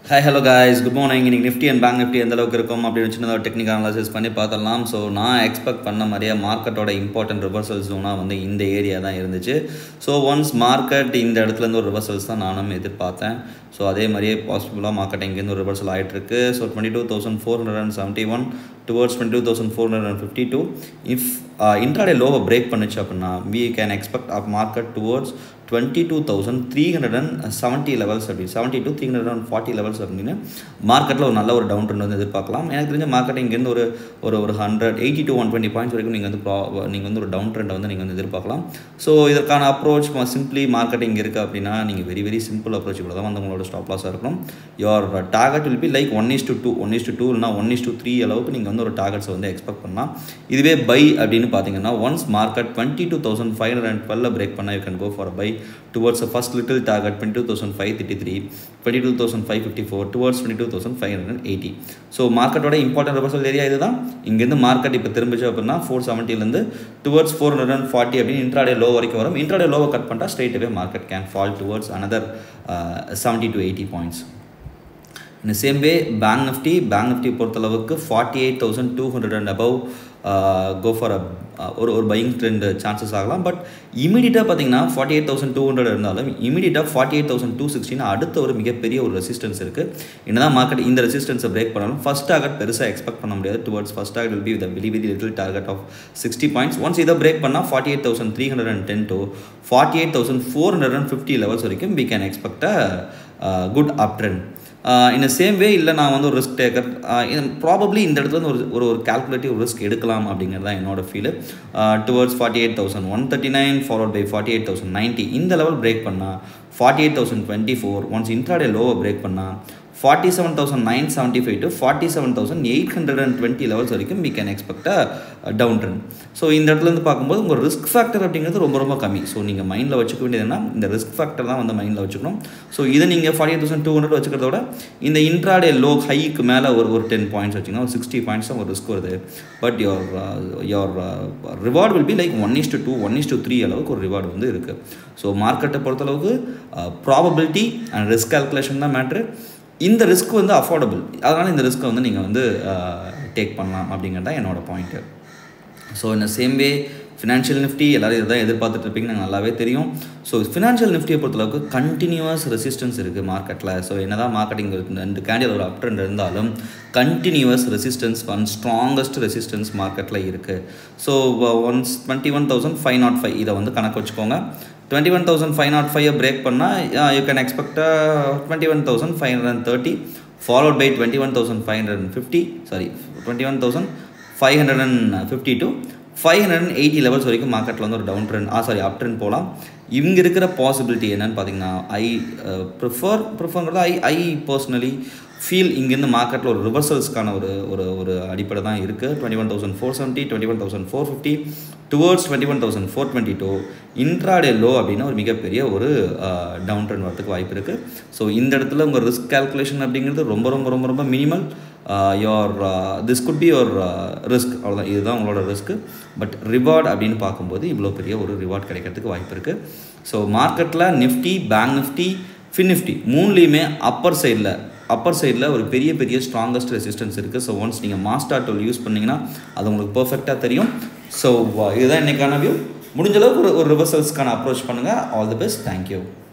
hi hello guys good morning இன்னைக்கு Nifty and bank Nifty எந்த அளவுக்கு இருக்கும் அப்படின்னு சின்னதாக டெக்னிக்கல் அனாலிசிஸ் பண்ணி பார்த்துடலாம் ஸோ நான் எக்ஸ்பெக்ட் பண்ண மாதிரியே மார்க்கெட்டோட இம்பார்ட்டன்ட் ரிவர்சல் ஜோனாக வந்து இந்த ஏரியா தான் இருந்துச்சு ஸோ ஒன்ஸ் மார்க்கெட் இந்த இடத்துலேருந்து ஒரு ரிவர்சல்ஸ் தான் நானும் எதிர்பார்த்தேன் ஸோ அதே மாதிரியே பாசிபிளாக மார்க்கெட் இங்கேருந்து ஒரு ரிவர்சல் ஆகிட்டுருக்கு so twenty two thousand four hundred and seventy one towards twenty two thousand four hundred and fifty two if intraday லோவை பிரேக் பண்ணுச்சு அப்படின்னா we can expect off market towards twenty two thousand three hundred and seventy levels அப்படி seventy two three hundred and forty levels அப்படின்னு மார்க்கெட்டில் ஒரு நல்ல ஒரு down trend வந்து எதிர்பார்க்கலாம் எனக்கு தெரிஞ்ச மார்க்கெட் இங்கேருந்து ஒரு ஒரு ஒரு hundred eighty to one twenty points வரைக்கும் நீங்கள் வந்து ப்ரா நீங்கள் வந்து ஒரு டவுன் ட்ரெண்டை வந்து நீங்கள் வந்து எதிர்பார்க்கலாம் ஸோ இதற்கான அப்ரோச் சிம்பிளி மார்க்கெட்டிங் இருக்குது அப்படின்னா நீங்கள் வெரி வெரி சிம்பிள் அப்ரோச் கூட தான் வந்து உங்களோட ஸ்டாப் லாஸாக இருக்கணும் your target will be like one is to two one is to two இல்லைனா ஒன் இஸ் டு த்ரீ அளவுக்கு நீங்கள் வந்து ஒரு டார்கெட்ஸை வந்து எக்ஸ்பெக்ட் பண்ணலாம் இதுவே பை அப்படின்னு பார்த்தீங்கன்னா once market twenty two thousand five hundred and twelve break பண்ணால் you can go for buy towards a first little target twenty two thousand five thirty three twenty two thousand five fifty four towards twenty two thousand five hundred eighty so மார்க்கெட்டோட important reversal area இதுதான் இங்கேருந்து market இப்போ திரும்பிச்சு அப்படின்னா four செவன்ட்டிலேருந்து towards four hundred and forty அப்படின்னு intraday low வரைக்கும் வரும் இன்ட்ராடே லோவை கட் பண்ணிட்டா straight away market can fall towards another seventy to eighty points இந்த same way bank Nifty bank Nifty பொறுத்தளவுக்கு forty eight thousand two hundred and above go for a ஒரு ஒரு buying trend chances ஆகலாம் but இமீடியட்டாக பார்த்தீங்கன்னா forty eight thousand two hundred இருந்தாலும் இமீடியட்டாக forty eight thousand two sixteen அடுத்த ஒரு மிகப்பெரிய ஒரு ரெசிஸ்டன்ஸ் இருக்குது என்னதான் மார்க்கெட் இந்த ரெசிஸ்டன்ஸை பிரேக் பண்ணாலும் ஃபஸ்ட் டார்கெட் பெருசாக எக்ஸ்பெக்ட் பண்ண முடியாது towards first target will be with very very little target of sixty points once இதை பிரேக் பண்ணால் forty eight thousand three hundred and ten to forty eight thousand four hundred and fifty levels வரைக்கும் we can expect a good up trend இந்த same way இல்லை நான் வந்து ஒரு risk taker probably இந்த இடத்துல வந்து ஒரு ஒரு ஒரு கால்குலேட்டிவ் ரிஸ்க் எடுக்கலாம் அப்படிங்கிறது தான் என்னோட feel towards forty eight thousand one thirty nine followed by forty eight thousand ninety இந்த லெவல் பிரேக் பண்ணால் forty eight thousand twenty four once intraday லோவை பிரேக் பண்ணால் forty seven thousand nine seventy five to forty seven thousand eight hundred and twenty levels வரைக்கும் we can expect a down trend so இந்த இடத்துலேருந்து பார்க்கும்போது உங்கள் risk factor அப்படிங்கிறது ரொம்ப ரொம்ப கம்மி ஸோ நீங்கள் மைண்டில் வச்சுக்க வேண்டியதுன்னா இந்த ரிஸ்க் ஃபேக்டர் தான் வந்து மைண்டில் வச்சுக்கணும் ஸோ இதை நீங்கள் forty eight thousand two hundred வச்சுக்கிறத விட இந்த இன்ட்ராடே லோ ஹைக்கு மேலே ஒரு ஒரு டென் பாயிண்ட்ஸ் வச்சிங்கன்னா ஒரு சிக்ஸ்டி பாயிண்ட்ஸ் தான் ஒரு ரிஸ்க் வருது but your your reward will be like one is to two one is to three அளவுக்கு ஒரு ரிவார்டு வந்து இருக்குது ஸோ மார்க்கெட்டை பொறுத்தளவுக்கு ப்ராபபிலிட்டி அண்ட் ரிஸ்க் கால்குலேஷன் தான் மேட்ரு இந்த ரிஸ்க் வந்து அஃபோர்டபுள் அதனால் இந்த ரிஸ்க்கை வந்து நீங்கள் வந்து டேக் பண்ணலாம் அப்படிங்கிறது தான் என்னோடய பாயிண்ட்டு ஸோ இந்த சேம் வே ஃபினான்ஷியல் நிஃப்டி எல்லோரும் இதை தான் எதிர்பார்த்துட்டு இருப்பீங்க எனக்கு நல்லாவே தெரியும் ஸோ ஃபினான்ஷியல் நிஃப்டியை பொறுத்தளவுக்கு கண்டினியூஸ் ரெசிஸ்டன்ஸ் இருக்குது மார்க்கெட்டில் ஸோ என்ன தான் மார்க்கெட்டிங் ரெண்டு கேண்டில் ஒரு அப் ட்ரெண்ட் இருந்தாலும் continues resistance one strongest resistance மார்க்கெட்டில் இருக்குது so once twenty one thousand five not five இதை வந்து கணக்கு வச்சுக்கோங்க twenty one thousand five not five break பண்ணால் you can expect twenty one thousand five hundred and thirty followed by twenty one thousand five hundred and fifty sorry twenty one thousand five hundred and fifty to five hundred and eighty levels வரைக்கும் மார்க்கெட்டில் வந்து ஒரு down trend ah sorry up trend போகலாம் இங்கே இருக்கிற possibility என்னன்னு பார்த்தீங்கன்னா I prefer ப்ரிஃபர்ங்கிறது ஐ ஐ பர்சனலி ஃபீல் இங்கேருந்து மார்க்கெட்டில் ஒரு ரிவர்சல்ஸ்க்கான ஒரு ஒரு ஒரு அடிப்படை தான் இருக்குது twenty one thousand four seventy twenty one thousand four fifty towards twenty one thousand four twenty two intraday low அப்படின்னா ஒரு மிகப்பெரிய ஒரு டவுன் ட்ரெண்ட் வரதுக்கு வாய்ப்பு இருக்குது ஸோ இந்த இடத்துல உங்கள் ரிஸ்க் கால்குலேஷன் அப்படிங்கிறது ரொம்ப ரொம்ப ரொம்ப ரொம்ப minimal your this could be your risk அவ்வளோதான் இதுதான் உங்களோட ரிஸ்க்கு பட் ரிவார்ட் அப்படின்னு பார்க்கும்போது இவ்வளோ பெரிய ஒரு ரிவார்ட் கிடைக்கிறதுக்கு வாய்ப்பு இருக்குது ஸோ மார்க்கெட்டில் Nifty bank Nifty fin Nifty மூணுலேயுமே அப்பர் சைடில் அப்பர் சைடில் ஒரு பெரிய பெரிய ஸ்ட்ராங்கஸ்ட் ரெசிஸ்டன்ஸ் இருக்குது ஸோ ஒன்ஸ் நீங்கள் மாஸ்டர் டூல் யூஸ் பண்ணிங்கன்னா அது உங்களுக்கு பர்ஃபெக்டாக தெரியும் ஸோ இதுதான் இன்றைக்கான வியூ முடிஞ்சளவுக்கு ஒரு ஒரு ரிவர்சல்ஸ்க்கான அப்ரோச் பண்ணுங்கள் ஆல் தி பெஸ்ட் தேங்க்யூ